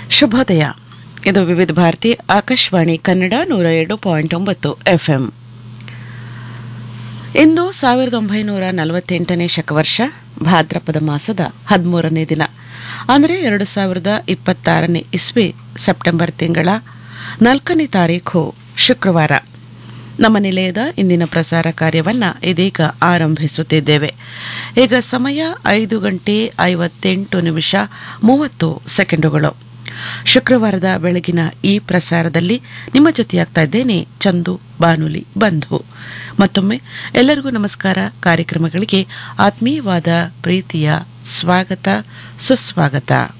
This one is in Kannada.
ಶುಭೋದಯ ಇದು ವಿವಿಧ ಭಾರತಿ ಆಕಾಶವಾಣಿ ಕನ್ನಡ ನೂರ ಎರಡು ಪಾಯಿಂಟ್ ಒಂಬತ್ತು ಎಫ್ಎಂ ಇಂದು ಸಾವಿರದ ಒಂಬೈನೂರ ನಲವತ್ತೆಂಟನೇ ಶಕವರ್ಷ ಭಾದ್ರಪದ ಮಾಸದ ಹದಿಮೂರನೇ ದಿನ ಅಂದರೆ ಎರಡು ಸಾವಿರದ ಇಪ್ಪತ್ತಾರನೇ ಇಸ್ವಿ ಸೆಪ್ಟೆಂಬರ್ ತಿಂಗಳ ನಾಲ್ಕನೇ ತಾರೀಖು ಶುಕ್ರವಾರ ನಮ್ಮ ನಿಲಯದ ಇಂದಿನ ಪ್ರಸಾರ ಕಾರ್ಯವನ್ನು ಇದೀಗ ಆರಂಭಿಸುತ್ತಿದ್ದೇವೆ ಈಗ ಸಮಯ ಐದು ಗಂಟೆ ಐವತ್ತೆಂಟು ನಿಮಿಷ ಮೂವತ್ತು ಸೆಕೆಂಡುಗಳು ಶುಕ್ರವಾರದ ಬೆಳಗಿನ ಈ ಪ್ರಸಾರದಲ್ಲಿ ನಿಮ್ಮ ಜೊತೆಯಾಗ್ತಾ ಇದ್ದೇನೆ ಚಂದು ಬಾನುಲಿ ಬಂಧು ಮತ್ತೊಮ್ಮೆ ಎಲ್ಲರಿಗೂ ನಮಸ್ಕಾರ ಕಾರ್ಯಕ್ರಮಗಳಿಗೆ ಆತ್ಮೀಯವಾದ ಪ್ರೀತಿಯ ಸ್ವಾಗತ ಸುಸ್ವಾಗತ